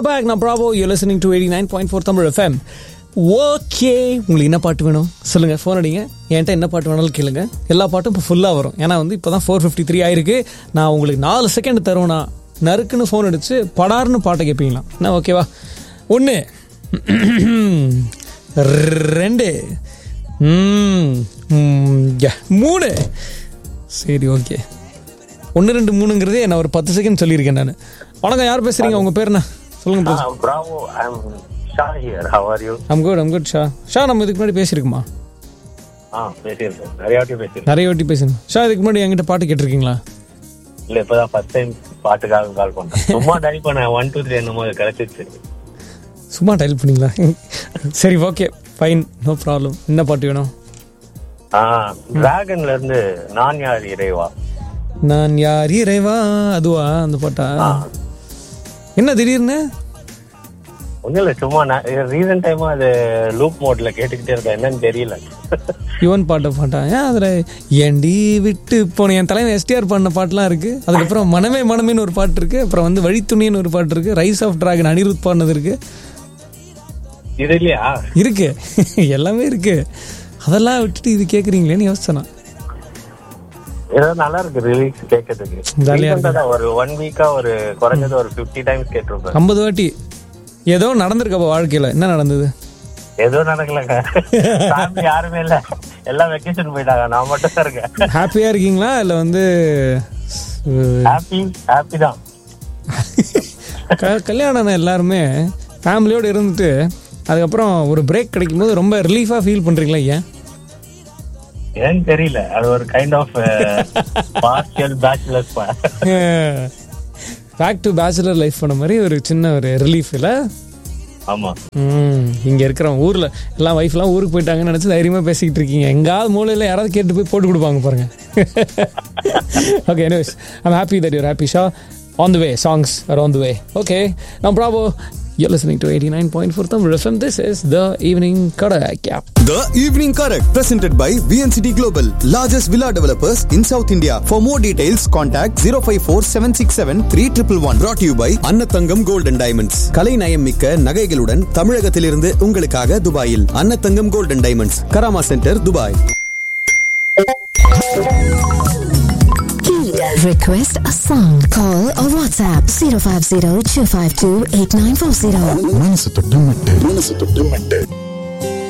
Welcome back நான் Bravo you listening to eighty nine point four Tamil FM okay உங்களுக்கு என்ன பாட்டு வேணும் சொல்லுங்கள் ஃபோன் அடிங்க என்கிட்ட என்ன பாட்டு வேணாலும் கேளுங்க எல்லா பாட்டும் இப்போ ஃபுல்லாக வரும் ஏன்னா வந்து இப்போ தான் ஃபோர் ஃபிஃப்டி த்ரீ ஆயிருக்கு நான் உங்களுக்கு நாலு செகண்ட் தருவேனா நறுக்குன்னு ஃபோன் அடிச்சு படார்னு பாட்டை கேட்பீங்களா என்ன ஓகேவா ஒன்று ரெண்டு ம், ம், யா, மூணு சரி ஓகே ஒன்று ரெண்டு மூணுங்கிறதே நான் ஒரு பத்து செகண்ட் சொல்லியிருக்கேன் நான் வணக்கம் யார் பேசுறீங்க உங்க பேர் என்ன சொல்லுங்க please Uh, bravo, I'm Shah here. How are you? Am good am good Shah Shah நம்ம இதுக்கு முன்னாடி பேசியிருக்குமா ஆ பேசியிருக்கேன் நிறைய வாட்டி பேசியிருக்கேன் நிறைய வாட்டி பேசணும் ஷா இதுக்கு முன்னாடி என்கிட்ட பாட்டு கேட்டிருக்கீங்களா இல்ல இப்பதான் ஃபர்ஸ்ட் டைம் பாட்டுக்காக கால் பண்ணேன் சும்மா டைப் பண்ணேன் ஒன் டூ த்ரீ என்னமோ அது கிடைச்சிருச்சு சும்மா டைல் பண்ணீங்களா சரி ஓகே ஃபைன் நோ ப்ராப்ளம் என்ன பாட்டு வேணும் ஆ டிராகன்ல இருந்து நான் யார் இறைவா நான் யார் இறைவா அதுவா அந்த பாட்டா என்ன திடீர்னு ஒன்றும் இல்லை சும்மா ரீசன்ட் டைமா அது லூப் மோட்ல கேட்டுக்கிட்டே இருக்கேன் என்னன்னு தெரியல யுவன் பாட்டை பாட்டா ஏன் அதில் ஏண்டி விட்டு போன என் தலைவன் எஸ்டிஆர் பாடின பாட்டுலாம் இருக்கு அதுக்கப்புறம் மனமே மனமேன்னு ஒரு பாட்டு இருக்கு அப்புறம் வந்து வழித்துணின்னு ஒரு பாட்டு இருக்கு ரைஸ் ஆஃப் டிராகன் அனிருத் பாடினது இருக்கு இது இல்லையா இருக்கு எல்லாமே இருக்கு அதெல்லாம் விட்டுட்டு இது கேட்குறீங்களேன்னு யோசிச்சேன் ஏதோ நல்லா இருக்கு ரிலீஸ் கேட்கறதுக்கு ஜாலியா Recent ஆ தான் ஒரு ஒன் வீக்கா ஒரு குறைஞ்சது ஒரு ஃபிஃப்டி டைம்ஸ் கேட்டிருப்பேன் ஐம்பது வாட்டி ஏதோ நடந்திருக்கப்ப வாழ்க்கையில என்ன நடந்தது எதுவும் நடக்கலங்க ஃபேமிலி யாருமே இல்ல எல்லாம் வெக்கேஷன் போயிட்டாங்க நான் மட்டும் தான் இருக்கேன் ஹாப்பியா இருக்கீங்களா இல்லை வந்து அஹ், ஹாப்பி ஹாப்பி தான் க- கல்யாணம் ஆன எல்லாருமே ஃபேமிலியோடு இருந்துட்டு அதுக்கப்புறம் ஒரு பிரேக் கிடைக்கும் போது ரொம்ப ரிலீஃபாக ஃபீல் பண்ணுறீங்களா ஏன் ஏன்னு தெரியல அது ஒரு kind of partial bachelors back to bachelor life பண்ண மாதிரி ஒரு சின்ன ஒரு ரிலீஃப் இல்லை ஆமா ம் இங்கே இருக்கிற ஊரில் எல்லாம் ஒய்ஃப்லாம் ஊருக்கு போயிட்டாங்கன்னு நினச்சி தைரியமாக பேசிக்கிட்டு இருக்கீங்க எங்காவது மூலையில் யாராவது கேட்டு போய் போட்டு கொடுப்பாங்க பாருங்க okay anyways i'm happy that you're happy Shah on the way songs are on the way okay நான் Bravo you're listening to 89.4 Tamil FM this is the evening Kodak app The Evening Correct, presented by VNCT Global, largest villa developers in South India. For more details, contact 054 767 3111. Brought to you by அன்னத்தங்கம் Gold and Diamonds. கலை நயம் மிக்க நகைகளுடன் தமிழகத்திலிருந்து உங்களுக்காக துபாயில் Annathangam Gold and Diamonds, Karama centre Dubai Request a song. Call or WhatsApp 050 252 8940. மனசு தொட்டு மெட்டு மனசு தொட்டு மெட்டு